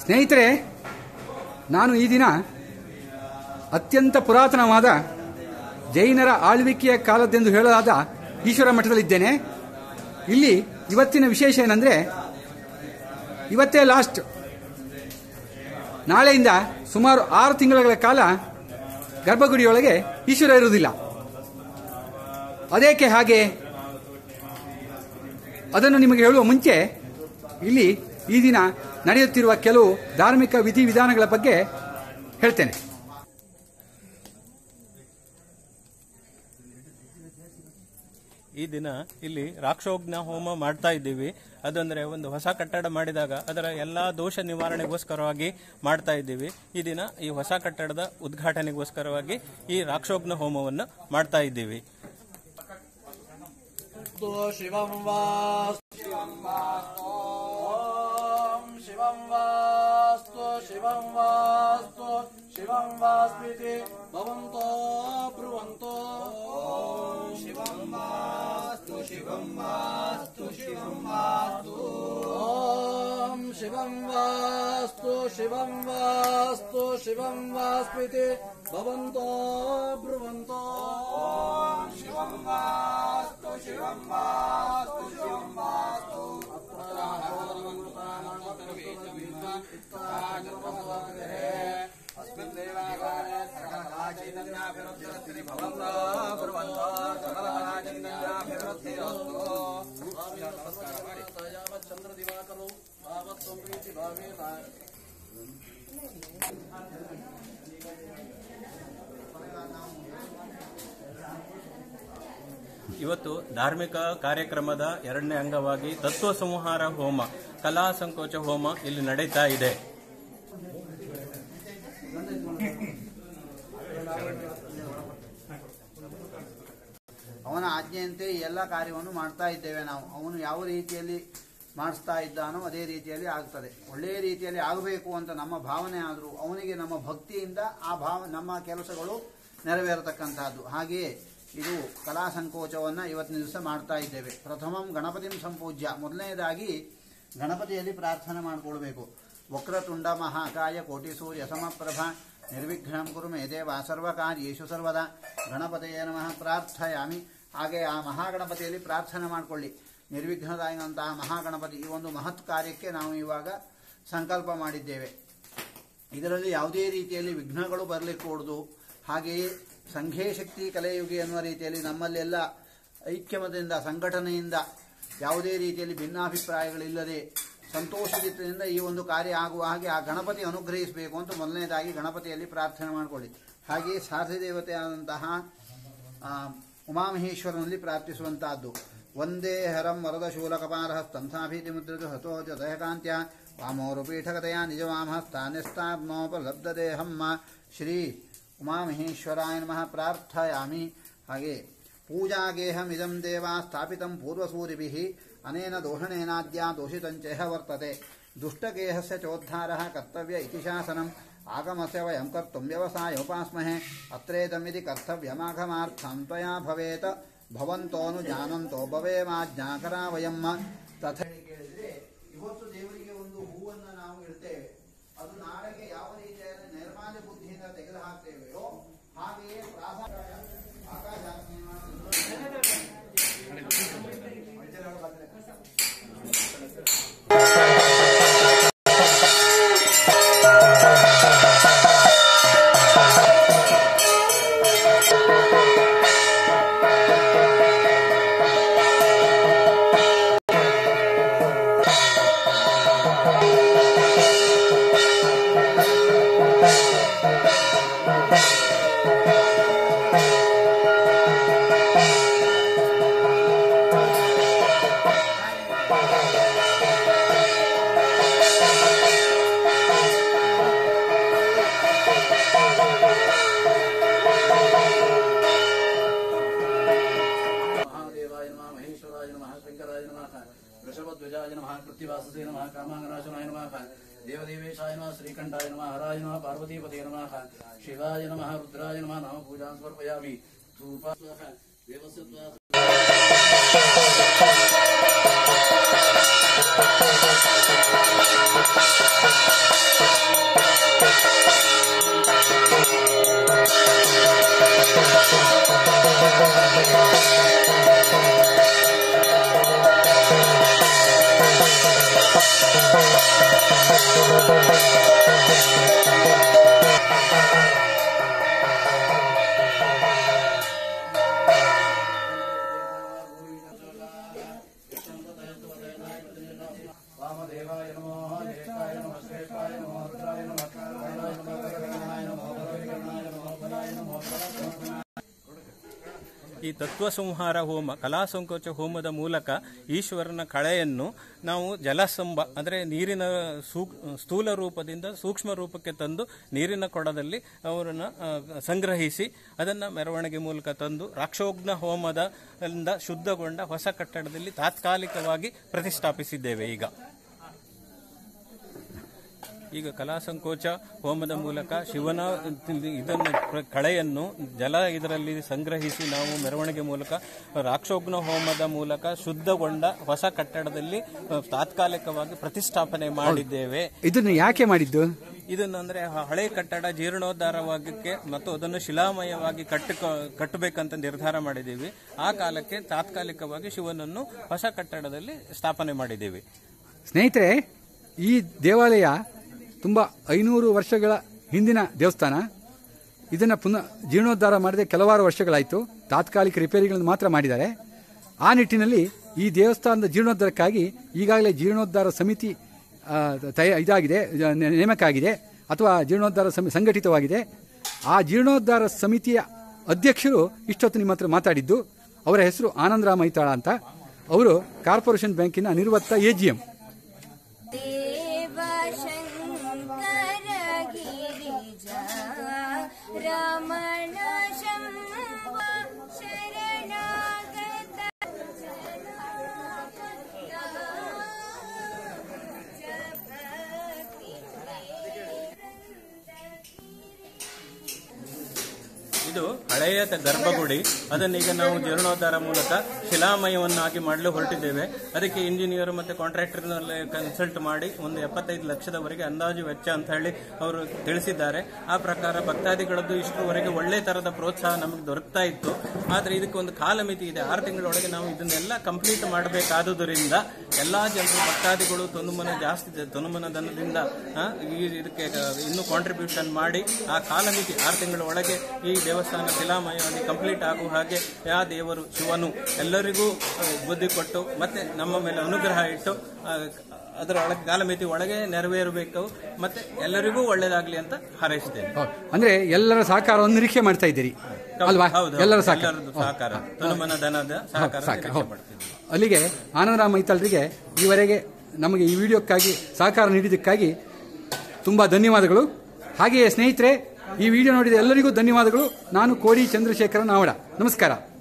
ಸ್ನೇಹಿತರೆ ನಾನು ಈ ದಿನ ಅತ್ಯಂತ ಪುರಾತನವಾದ ಜೈನರ ಆಳ್ವಿಕೆಯ ಕಾಲದ್ದೆಂದು ಹೇಳಲಾದ ಈಶ್ವರ ಮಠದಲ್ಲಿದ್ದೇನೆ ಇಲ್ಲಿ ಇವತ್ತಿನ ವಿಶೇಷ ಏನಂದ್ರೆ ಇವತ್ತೇ ಲಾಸ್ಟ್ ನಾಳೆಯಿಂದ ಸುಮಾರು ಆರು ತಿಂಗಳ ಕಾಲ ಗರ್ಭಗುಡಿಯೊಳಗೆ ಈಶ್ವರ ಇರುವುದಿಲ್ಲ ಅದೇಕೆ ಹಾಗೆ ಅದನ್ನು ನಿಮಗೆ ಹೇಳುವ ಮುಂಚೆ ಇಲ್ಲಿ ಈ ದಿನ ನಡೆಯುತ್ತಿರುವ ಕೆಲವು ಧಾರ್ಮಿಕ ವಿಧಿವಿಧಾನಗಳ ಬಗ್ಗೆ ಹೇಳ್ತೇನೆ ಈ ದಿನ ಇಲ್ಲಿ ರಾಕ್ಷೋಗ್ನ ಹೋಮ ಮಾಡ್ತಾ ಇದ್ದೀವಿ ಅದಂದ್ರೆ ಒಂದು ಹೊಸ ಕಟ್ಟಡ ಮಾಡಿದಾಗ ಅದರ ಎಲ್ಲಾ ದೋಷ ನಿವಾರಣೆಗೋಸ್ಕರವಾಗಿ ಮಾಡ್ತಾ ಇದ್ದೀವಿ ಈ ದಿನ ಈ ಹೊಸ ಕಟ್ಟಡದ ಉದ್ಘಾಟನೆಗೋಸ್ಕರವಾಗಿ ಈ ರಾಕ್ಷೋಗ್ನ ಹೋಮವನ್ನು ಮಾಡ್ತಾ ಇದ್ದೀವಿ शिवं वास्तु ॐ शिवं वास्तु शिवं वास्तु शिवं वास्मिति भवन्तो ब्रुवन्तो ॐ शिवं वास्तु शिवं वास्तु शिवं वास्तु ॐ शिवं वास्तु शिवं वास्तु शिवं वास्मिति भवन्तो ब्रुवन्तो ॐ शिवं वास्तु शिवं वास्तु शिवं वास्तु अस्मिन् देवालये सकलकलाचैतन्याभिवृद्धिरस्ति भवन्तो ब्रुवन्तो सकलकलाचैतन्याभिवृद्धिरस्तु नमस्कार ಮಾಡಿ ಚಂದ್ರದಿವಾಕರು ಭಾವತ್ವಂ ಪ್ರೀತಿ ಭಾವೇ ಇವತ್ತು ಧಾರ್ಮಿಕ ಕಾರ್ಯಕ್ರಮದ ಎರಡನೇ ಅಂಗವಾಗಿ ತತ್ವ ಸಂಹಾರ ಹೋಮ ಕಲಾ ಸಂಕೋಚ ಹೋಮ ಇಲ್ಲಿ ನಡೀತಾ ಇದೆ ಅವನ ಆಜ್ಞೆಯಂತೆ ಈ ಎಲ್ಲ ಕಾರ್ಯವನ್ನು ಮಾಡ್ತಾ ಇದ್ದೇವೆ ನಾವು ಅವನು ಯಾವ ರೀತಿಯಲ್ಲಿ ಮಾಡಿಸ್ತಾ ಇದ್ದಾನೋ ಅದೇ ರೀತಿಯಲ್ಲಿ ಆಗ್ತದೆ ಒಳ್ಳೆಯ ರೀತಿಯಲ್ಲಿ ಆಗಬೇಕು ಅಂತ ನಮ್ಮ ಭಾವನೆ ಆದರೂ ಅವನಿಗೆ ನಮ್ಮ ಭಕ್ತಿಯಿಂದ ಆ ಭಾವ ನಮ್ಮ ಕೆಲಸಗಳು ನೆರವೇರತಕ್ಕಂತಹದ್ದು ಹಾಗೆಯೇ ಇದು ಕಲಾ ಸಂಕೋಚವನ್ನು ಇವತ್ತಿನ ದಿವಸ ಮಾಡ್ತಾ ಇದ್ದೇವೆ ಪ್ರಥಮಂ ಗಣಪತಿಂ ಸಂಪೂಜ್ಯ ಮೊದಲನೇದಾಗಿ ಗಣಪತಿಯಲ್ಲಿ ಪ್ರಾರ್ಥನೆ ಮಾಡಿಕೊಳ್ಬೇಕು ವಕ್ರತುಂಡ ಮಹಾಕಾಯ ಕೋಟಿ ಸೂರ್ಯ ಸಮಪ್ರಭ ನಿರ್ವಿಘ್ನಂ ಕುರು ಮೇ ದೇವ ಸರ್ವಕಾರ್ಯೇಷು ಸರ್ವದ ಗಣಪತಿಯ ನಮಃ ಪ್ರಾರ್ಥಯಾಮಿ ಹಾಗೆ ಆ ಮಹಾಗಣಪತಿಯಲ್ಲಿ ಪ್ರಾರ್ಥನೆ ಮಾಡಿಕೊಳ್ಳಿ ನಿರ್ವಿಘ್ನದಾಯಂತಹ ಮಹಾಗಣಪತಿ ಈ ಒಂದು ಮಹತ್ ಕಾರ್ಯಕ್ಕೆ ನಾವು ಇವಾಗ ಸಂಕಲ್ಪ ಮಾಡಿದ್ದೇವೆ ಇದರಲ್ಲಿ ಯಾವುದೇ ರೀತಿಯಲ್ಲಿ ವಿಘ್ನಗಳು ಬರಲಿಕ್ಕೆ ಕೂಡದು ಹಾಗೆಯೇ ಸಂಘೇ ಶಕ್ತಿ ಕಲೆಯುಗಿ ಅನ್ನುವ ರೀತಿಯಲ್ಲಿ ನಮ್ಮಲ್ಲೆಲ್ಲ ಐಕ್ಯಮತದಿಂದ ಸಂಘಟನೆಯಿಂದ ಯಾವುದೇ ರೀತಿಯಲ್ಲಿ ಭಿನ್ನಾಭಿಪ್ರಾಯಗಳಿಲ್ಲದೆ ಸಂತೋಷದಿಂದ ಈ ಒಂದು ಕಾರ್ಯ ಆಗುವ ಹಾಗೆ ಆ ಗಣಪತಿ ಅನುಗ್ರಹಿಸಬೇಕು ಅಂತ ಮೊದಲನೇದಾಗಿ ಗಣಪತಿಯಲ್ಲಿ ಪ್ರಾರ್ಥನೆ ಮಾಡಿಕೊಳ್ಳಿ ಹಾಗೆಯೇ ಸಾಧಿ ದೇವತೆಯಾದಂತಹ ಆ, ಉಮಾಮಹೇಶ್ವರನಲ್ಲಿ ಪ್ರಾರ್ಥಿಸುವಂತಹದ್ದು ಒಂದೇ ಹರಂ ವರದ ಶೂಲಕಪಾಲ ಸ್ತಂಭಾಭೀತಿ ಮುದ್ರಿತು ಹತೋ ಜಯಕಾಂತ್ಯ ವಾಮೋರುಪೀಠಕತೆಯ ನಿಜವಾಮಹಸ್ತಾನ್ಯಸ್ತಾನೋಪಲಬ್ಧದೇಹಂ ಶ್ರೀ ಉಮಾಮಹೇಶ್ವರಾಯ ನಮಃ ಪ್ರಾರ್ಥಯಾಮಿ ಹಾಗೆ ಪೂಜಾಗೇಹಮಿದಂ ದೇವ ಸ್ಥಾಪಿತಂ ಪೂರ್ವಸೂರಿಭಿಃ ಅನೇನ ದೋಷಣೇನಾದ್ಯ ದೋಷಿತಂಚೇಹ ವರ್ತತೆ ದುಷ್ಟಗೇಹಸ್ಯ ಚೋದ್ಧಾರः ಕರ್ತವ್ಯ ಇತಿ ಶಾಸನಂ ಆಗಮಸ್ಯ ವಯಂ ಕರ್ತುಂ ವ್ಯವಸಾಯ ಉಪಾಸ್ಮಹೆ ಅತ್ರೇದಮಿತಿ ಕರ್ತವ್ಯಮಾಘಮಾರ್ಥಂ ತ್ವಯಾ ಭವೇತ ಭವಂತೋನು ಜಾನಂತೋ ಭವೇಮಾಜ್ಞಾಕರ ವಯಂ ತಥ ಕೇಳಿದ್ರೆ ಇವತ್ತು ದೇವರಿಗೆ ಒಂದು ಹೂವನ್ನು ನಾವು ಇಡ್ತೇವೆ ಅದು ನಾಳೆಗೆ ಯಾವ ರೀತಿಯಾದ ನೈರ್ಮಾಲ್ಯ ಬುದ್ಧಿಯಿಂದ ತೆಗೆದು ಹಾಕ್ತೇವೆಯೋ ಹಾಗೆಯೇ ಪ್ರಾಸಾದ ಆಕಾಶ ಮಹಾದೇವಾಯ ನಮಃ ಮಹೇಶ್ವರಾಯ ನಮಃ ಶಂಕರಾಯ ನಮಃ ವೃಷಭಧ್ವಜಾಯ ನಮಃ ಕೃತ್ತಿವಾಸಸೇ ನಮಃ ಕಾಮಾಂಗನಾಶನಾಯ ನಮಃ ದೇವದೇವೇಶಾಯ ನಮಃ ಶ್ರೀಕಂಠಾಯ ನಮಃ ಹರಾಯ ನಮಃ ಪಾರ್ವತೀಪತೇ ನಮಃ ಶಿವಾಯ ನಮಃ ರುದ್ರಾಯ ನಮಃ ನಾಮ ಪೂಜಾಂ ಸಮರ್ಪಯಾಮಿ ಧೂಪ ದೇವಸ್ಯ Thank ಈ ತತ್ವ ಸಂಹಾರ ಹೋಮ ಕಲಾ ಸಂಕೋಚ ಹೋಮದ ಮೂಲಕ ಈಶ್ವರನ ಕಳೆಯನ್ನು ನಾವು ಜಲಸಂಬ ಅಂದರೆ ನೀರಿನ ಸೂಕ್ ಸ್ಥೂಲ ರೂಪದಿಂದ ಸೂಕ್ಷ್ಮ ರೂಪಕ್ಕೆ ತಂದು ನೀರಿನ ಕೊಡದಲ್ಲಿ ಅವರನ್ನು ಆ, ಸಂಗ್ರಹಿಸಿ ಅದನ್ನು ಮೆರವಣಿಗೆ ಮೂಲಕ ತಂದು ರಾಕ್ಷೋಗ್ನ ಹೋಮದ ಇಂದ ಶುದ್ಧಗೊಂಡ ಹೊಸ ಕಟ್ಟಡದಲ್ಲಿ ತಾತ್ಕಾಲಿಕವಾಗಿ ಪ್ರತಿಷ್ಠಾಪಿಸಿದ್ದೇವೆ ಈಗ ಈಗ ಕಲಾ ಸಂಕೋಚ ಹೋಮದ ಮೂಲಕ ಶಿವನ ಇದನ್ನು ಪ್ರ- ಕಳೆಯನ್ನು ಜಲ ಇದರಲ್ಲಿ ಸಂಗ್ರಹಿಸಿ ನಾವು ಮೆರವಣಿಗೆ ಮೂಲಕ ರಾಕ್ಷೋಗ್ನ ಹೋಮದ ಮೂಲಕ ಶುದ್ಧಗೊಂಡ ಹೊಸ ಕಟ್ಟಡದಲ್ಲಿ ಅ, ತಾತ್ಕಾಲಿಕವಾಗಿ ಪ್ರತಿಷ್ಠಾಪನೆ ಮಾಡಿದ್ದೇವೆ ಇದನ್ನು ಯಾಕೆ ಮಾಡಿದ್ದು ಇದನ್ನು ಅಂದ್ರೆ ಹ- ಹಳೆ ಕಟ್ಟಡ ಜೀರ್ಣೋದ್ಧಾರವಾಗಕ್ಕೆ ಮತ್ತು ಅದನ್ನು ಶಿಲಾಮಯವಾಗಿ ಕಟ್ಟು ಕಟ್ಟಬೇಕಂತ ನಿರ್ಧಾರ ಮಾಡಿದ್ದೀವಿ ಆ ಕಾಲಕ್ಕೆ ತಾತ್ಕಾಲಿಕವಾಗಿ ಶಿವನನ್ನು ಹೊಸ ಕಟ್ಟಡದಲ್ಲಿ ಸ್ಥಾಪನೆ ಮಾಡಿದ್ದೀವಿ ಸ್ನೇಹಿತರೆ ಈ ದೇವಾಲಯ ತುಂಬ ಐನೂರು ವರ್ಷಗಳ ಹಿಂದಿನ ದೇವಸ್ಥಾನ ಇದನ್ನು ಪುನಃ ಜೀರ್ಣೋದ್ಧಾರ ಮಾಡದೆ ಕೆಲವಾರು ವರ್ಷಗಳಾಯಿತು ತಾತ್ಕಾಲಿಕ ರಿಪೇರಿಗಳನ್ನು ಮಾತ್ರ ಮಾಡಿದ್ದಾರೆ ಆ ನಿಟ್ಟಿನಲ್ಲಿ ಈ ದೇವಸ್ಥಾನದ ಜೀರ್ಣೋದ್ಧಾರಕ್ಕಾಗಿ ಈಗಾಗಲೇ ಜೀರ್ಣೋದ್ಧಾರ ಸಮಿತಿ ಆ, ತಯ ಇದಾಗಿದೆ ನೆ- ನೇಮಕ ಆಗಿದೆ ಅಥವಾ ಜೀರ್ಣೋದ್ಧಾರ ಸಮಿ ಸಂಘಟಿತವಾಗಿದೆ ಆ ಜೀರ್ಣೋದ್ಧಾರ ಸಮಿತಿಯ ಅಧ್ಯಕ್ಷರು ಇಷ್ಟೊತ್ತು ನಿಮ್ಮ ಹತ್ರ ಮಾತಾಡಿದ್ದು ಅವರ ಹೆಸರು ಆನಂದರಾಮ್ ಐತಾಳ ಅಂತ ಅವರು ಕಾರ್ಪೊರೇಷನ್ ಬ್ಯಾಂಕಿನ ನಿರ್ವತ್ತ ಎ ಜಿ ಎಂ ದೇವ ಶಂಕರ ಗಿರಿಜಾ ರಮಣ ಶಂಭ ಶರಣಾಗತ ಇದು ಹಳೆಯ ತ- ಗರ್ಭಗುಡಿ ಅದನ್ನೀಗ ನಾವು ಜೀರ್ಣೋದ್ಧಾರ ಮೂಲಕ ಶಿಲಾಮಯವನ್ನಾಗಿ ಮಾಡಲು ಹೊರಟಿದ್ದೇವೆ ಅದಕ್ಕೆ ಇಂಜಿನಿಯರ್ ಮತ್ತೆ ಕಾಂಟ್ರಾಕ್ಟರ್ನಲ್ಲಿ ಕನ್ಸಲ್ಟ್ ಮಾಡಿ ಒಂದು ಎಪ್ಪತ್ತೈದು ಲಕ್ಷದವರೆಗೆ ಅಂದಾಜು ವೆಚ್ಚ ಅಂತ ಹೇಳಿ ಅವರು ತಿಳಿಸಿದ್ದಾರೆ ಆ ಪ್ರಕಾರ ಭಕ್ತಾದಿಗಳದ್ದು ಇಷ್ಟರವರೆಗೆ ಒಳ್ಳೆ ತರದ ಪ್ರೋತ್ಸಾಹ ನಮಗೆ ದೊರಕ್ತಾ ಇತ್ತು ಆದ್ರೆ ಇದಕ್ಕೆ ಒಂದು ಕಾಲಮಿತಿ ಇದೆ ಆರು ತಿಂಗಳೊಳಗೆ ನಾವು ಇದನ್ನೆಲ್ಲ ಕಂಪ್ಲೀಟ್ ಮಾಡಬೇಕಾದುದರಿಂದ ಎಲ್ಲಾ ಜನರು ಭಕ್ತಾದಿಗಳು ತೊನುಮನ ಜಾಸ್ತಿ ಇದೆ. ತೊನುಮನ ಧನದಿಂದ ಆ, ಈ ಇದಕ್ಕೆ ಆ, ಇನ್ನೂ ಕಾಂಟ್ರಿಬ್ಯೂಷನ್ ಮಾಡಿ ಆ ಕಾಲಮಿತಿ ಆರು ತಿಂಗಳ ಒಳಗೆ ಈ ದೇವಸ್ಥಾನ ಶಿಲಾಮಯವಾಗಿ ಕಂಪ್ಲೀಟ್ ಆಗುವ ಹಾಗೆ ಯಾ ದೇವರು ಶಿವನು ಎಲ್ಲರಿಗೂ ಆ, ಬುದ್ಧಿ ಕೊಟ್ಟು ಮತ್ತೆ ನಮ್ಮ ಮೇಲೆ ಅನುಗ್ರಹ ಇಟ್ಟು ಆ, ಅದರ ಒಳಗೆ ಕಾಲಮಿತಿ ಒಳಗೆ ನೆರವೇರಬೇಕು ಮತ್ತೆ ಎಲ್ಲರಿಗೂ ಒಳ್ಳೇದಾಗ್ಲಿ ಅಂತ ಹಾರೈಸಿದ್ದೇನೆ ಅಂದ್ರೆ ಎಲ್ಲರ ಸಹಕಾರವನ್ನು ನಿರೀಕ್ಷೆ ಮಾಡ್ತಾ ಇದ್ದೀರಿ ಅಲ್ವಾ ಹೌದು ಎಲ್ಲರ ಸಹಕಾರ ಎಲ್ಲರದ್ದು ಸಹಕಾರ ತೊನುಮನ ಧನದ ಸಹಕಾರ ಸಹಕಾರ ನಿರೀಕ್ಷೆ ಹೌದು. ಮಾಡ್ತಿದ್ವಿ ಅಲ್ಲಿಗೆ ಆನಂದರಾಮ್ ಮೈತಾಳ್ರಿಗೆ ಈವರೆಗೆ ನಮಗೆ ಈ ವಿಡಿಯೋಕ್ಕಾಗಿ ಸಹಕಾರ ನೀಡಿದ್ದಕ್ಕಾಗಿ ತುಂಬ ಧನ್ಯವಾದಗಳು ಹಾಗೆಯೇ ಸ್ನೇಹಿತರೆ ಈ ವಿಡಿಯೋ ನೋಡಿದ ಎಲ್ಲರಿಗೂ ಧನ್ಯವಾದಗಳು ನಾನು ಕೋಡಿ ಚಂದ್ರಶೇಖರ ನಾವಡ ನಮಸ್ಕಾರ